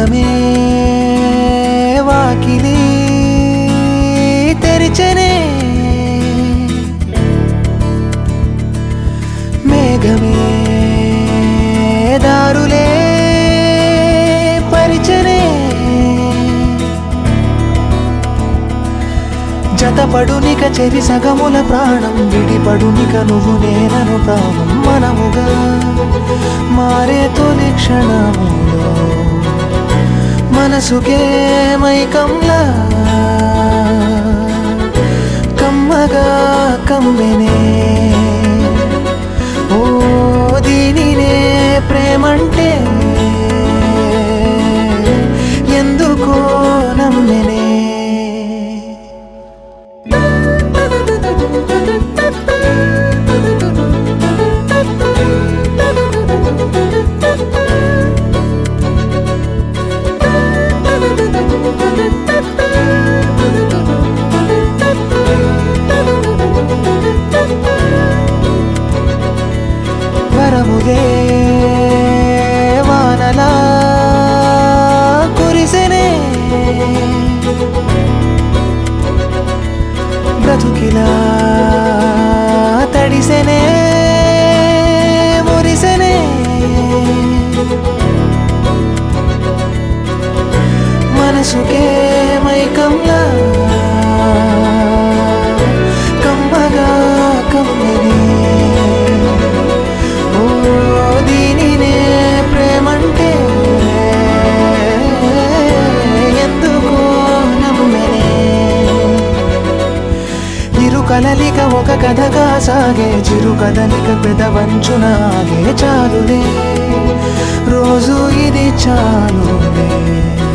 స్వర్గమే వాకిలి తెరిచెనే మేఘమే దారులే పరిచనే జతపడునిక చెరి సగముల ప్రాణం విడిపడునిక నువ్వు నేనను ప్రాణం మనముగా మారే తొలి క్షణములో మనసుకే మైకంలా కమ్మగా కమ్మెనే ఓ దీనినే ప్రేమంటే ఎందుకో నమ్మెనే వరముదే వానలా కురిసెనే బ్రతుకిలా తడిసెనే మురిసెనే మనసుకే మైకంలా కమ్మగా కమ్మినే ఓ దీనినే ప్రేమంటే ఎందుకో నమ్మెనే ఇరు కలలిక ఒక కథగా సాగే చిరు కదలిక పెదవంచున ఆగే చాలులే రోజు ఇది చాలులే